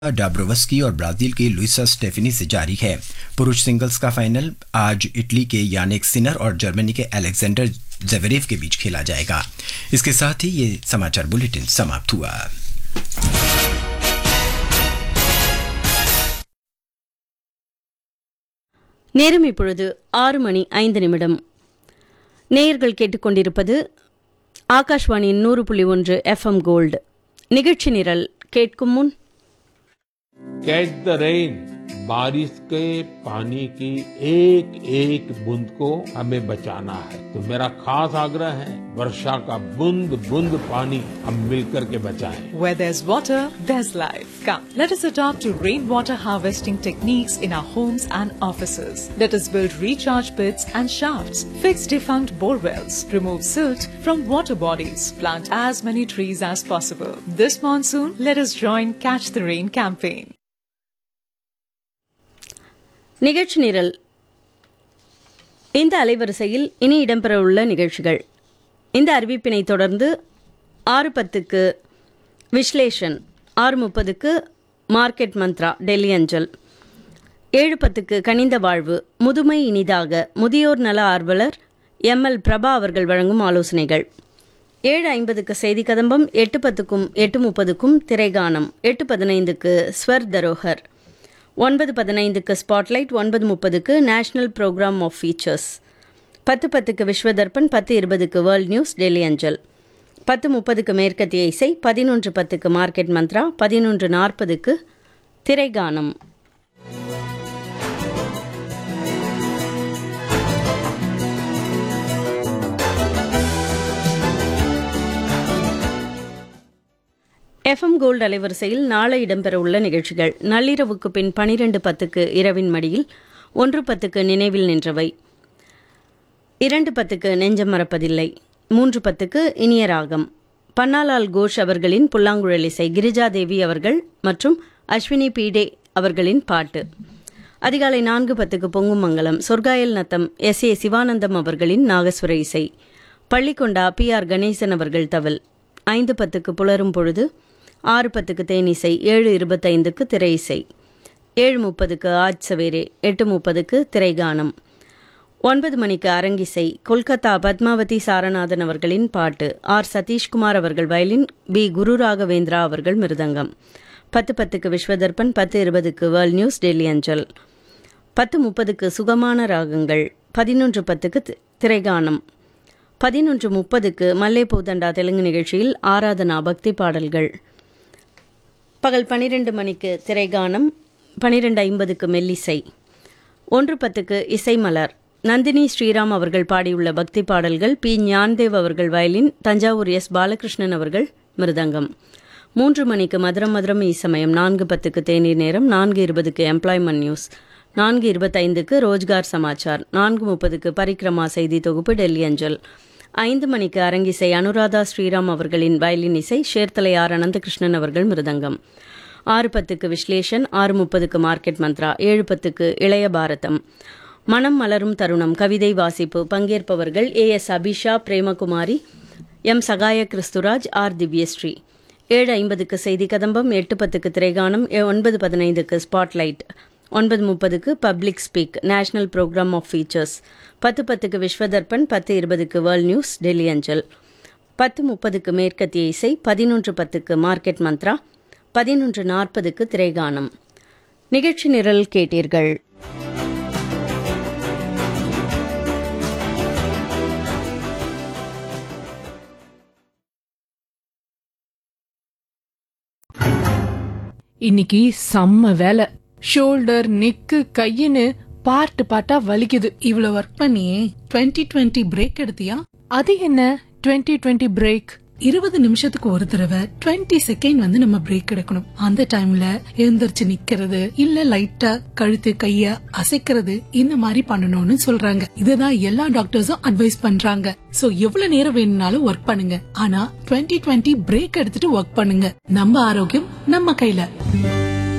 Dabrowski और Brazil के Luisa Stephanie से जारी है पुरुष सिंगल्स का फाइनल आज इटली के यानिक सिनर और जर्मनी के अलेक्जेंडर जेवरेव के बीच खेला जाएगा इसके साथ ही ये समाचार बुलेटिन समाप्त हुआ நேரம் இப்பொழுது ஆறு மணி ஐந்து நிமிடம் நேயர்கள் கேட்டுக்கொண்டிருப்பது ஆகாஷ்வாணியின் நூறு புள்ளி ஒன்று எஃப்எம் கோல்டு நிகழ்ச்சி நிரல் கேட்கும் முன் कैच द रेन बारिश के पानी की एक एक बूंद को हमें बचाना है तो मेरा खास आग्रह है वर्षा का बूंद बूंद पानी हम मिलकर के बचाएं Where there's water, there's life. Come, let us adopt to rainwater harvesting techniques in our homes and offices. Let us build recharge pits and shafts, fix defunct bore wells, remove silt from water bodies, plant as many trees as possible. This monsoon, let us join Catch the Rain campaign. நிகழ்ச்சி நிரல் இந்த அலைவரிசையில் இனி இடம்பெறவுள்ள நிகழ்ச்சிகள் இந்த அறிவிப்பினை தொடர்ந்து ஆறு பத்துக்கு விஸ்லேஷன் ஆறு முப்பதுக்கு மார்க்கெட் மந்த்ரா டெல்லி அஞ்சல் ஏழு பத்துக்கு கனிந்த வாழ்வு முதுமை இனிதாக முதியோர் நல ஆர்வலர் எம் எல் பிரபா அவர்கள் வழங்கும் ஆலோசனைகள் ஏழு ஐம்பதுக்கு செய்தி கதம்பம் எட்டு பத்துக்கும் எட்டு முப்பதுக்கும் திரைகானம் எட்டு பதினைந்துக்கு ஸ்வர் தரோஹர் ஒன்பது பதினைந்துக்கு ஸ்பாட்லைட் ஒன்பது முப்பதுக்கு நேஷனல் ப்ரோக்ராம் ஆஃப் ஃபீச்சர்ஸ் பத்து பத்துக்கு விஸ்வதர்பன் பத்து இருபதுக்கு வேர்ல்ட் நியூஸ் டெல்லி அஞ்சல் பத்து முப்பதுக்கு மேற்கத்திய இசை பதினொன்று பத்துக்கு மார்க்கெட் மந்த்ரா பதினொன்று நாற்பதுக்கு திரைகானம் எஃப்எம் கோல்டு அலைவரிசையில் நாளை இடம்பெறவுள்ள நிகழ்ச்சிகள் நள்ளிரவுக்கு பின் பனிரெண்டு பத்துக்கு இரவின் மடியில் ஒன்று பத்துக்கு நினைவில் நின்றவை இரண்டு பத்துக்கு நெஞ்சம் மறப்பதில்லை மூன்று பத்துக்கு இனிய ராகம் பன்னாலால் கோஷ் அவர்களின் புல்லாங்குழல் இசை கிரிஜாதேவி அவர்கள் மற்றும் அஸ்வினி பீடே அவர்களின் பாட்டு அதிகாலை நான்கு பத்துக்கு பொங்கும் மங்கலம் சொர்க்காயல் நத்தம் எஸ் ஏ சிவானந்தம் அவர்களின் நாகஸ்வர இசை பள்ளிக்கொண்டா பி ஆர் கணேசன் அவர்கள் தவல் ஐந்து பத்துக்கு புலரும் பொழுது ஆறு பத்துக்கு தேனிசை ஏழு இருபத்தைந்துக்கு திரை இசை ஏழு முப்பதுக்கு ஆஜ் சவேரே எட்டு முப்பதுக்கு திரைகானம் ஒன்பது மணிக்கு அரங்கிசை கொல்கத்தா பத்மாவதி சாரநாதன் அவர்களின் பாட்டு ஆர் சதீஷ்குமார் அவர்கள் வயலின் பி குரு ராகவேந்திரா அவர்கள் மிருதங்கம் பத்து பத்துக்கு விஸ்வதர்பன் பத்து இருபதுக்கு வேர்ல்ட் நியூஸ் டெல்லி அஞ்சல் பத்து முப்பதுக்கு சுகமான ராகங்கள் பதினொன்று பத்துக்கு தி- திரைகானம் பதினொன்று முப்பதுக்கு மல்லே பூதண்டா தெலுங்கு நிகழ்ச்சியில் ஆராதனா பக்தி பாடல்கள் பகல் பனிரெண்டு மணிக்கு திரைகானம் பனிரெண்டு ஐம்பதுக்கு மெல்லிசை ஒன்று பத்துக்கு இசைமலர் நந்தினி ஸ்ரீராம் அவர்கள் பாடியுள்ள பக்தி பாடல்கள் பி ஞான்தேவ் அவர்கள் வயலின் தஞ்சாவூர் எஸ் பாலகிருஷ்ணன் அவர்கள் மிருதங்கம் மூன்று மணிக்கு மதுரம் மதுரம் ஈசமயம் நான்கு பத்துக்கு தேநீர் நேரம் நான்கு இருபதுக்கு எம்ப்ளாய்மெண்ட் நியூஸ் நான்கு இருபத்தைந்துக்கு ரோஜ்கார் சமாச்சார் நான்கு முப்பதுக்கு பரிக்ரமா செய்தி தொகுப்பு டெல்லி அஞ்சல் ஐந்து மணிக்கு அரங்கிசை அனுராதா ஸ்ரீராம் அவர்களின் வயலின் இசை ஷேர்தலை ஆர் அனந்தகிருஷ்ணன் அவர்கள் மிருதங்கம் ஆறு பத்துக்கு விஸ்லேஷன் ஆறு முப்பதுக்கு மார்க்கெட் மந்த்ரா ஏழு பத்துக்கு இளைய பாரதம் மனம் மலரும் தருணம் கவிதை வாசிப்பு பங்கேற்பவர்கள் A S Abisha Premakumari M Sahaya Kristhuraj R Divyasri ஏழு ஐம்பதுக்கு செய்தி கதம்பம் எட்டு பத்துக்கு திரைகானம் எ- ஒன்பது பதினைந்துக்கு ஸ்பாட்லைட் ஒன்பது முப்பதுக்கு public speak national programme of features பத்து பத்துக்கு விஸ்வதர்பன் பத்து இருபதுக்கு வேர்ல்ட் நியூஸ் டெல்லி அஞ்சல் பத்து முப்பதுக்கு மேற்கத்திய இசை பதினொன்று பத்துக்கு மார்க்கெட் மந்த்ரா பதினொன்று நாற்பதுக்கு திரைகானம் நிகழ்ச்சி நிரல் கேட்டீர்கள் இன்னைக்கு செம்ம வேலை ஷோல்டர் நெக்கு கையின்னு பார்ட் பார்ட்டா வலிக்குது இவ்வளவு ஒர்க் பண்ணியே 2020 டுவெண்ட்டி பிரேக் எடுத்தியா அது என்ன 2020 டுவெண்ட்டி பிரேக் இருபது நிமிஷத்துக்கு ஒரு தடவை 20 செகண்ட் வந்து நம்ம பிரேக் எடுக்கணும் அந்த டைம்ல எழுந்திருச்சு நிக்கிறது இல்ல லைட்டா கழுத்து கைய அசைக்கிறது இந்த மாதிரி பண்ணணும்னு சொல்றாங்க இதுதான் எல்லா டாக்டர்ஸும் அட்வைஸ் பண்றாங்க சோ எவ்வளவு நேரம் வேணும்னாலும் ஒர்க் பண்ணுங்க ஆனா 2020 டுவெண்ட்டி பிரேக் எடுத்துட்டு ஒர்க் பண்ணுங்க நம்ம ஆரோக்கியம் நம்ம கையில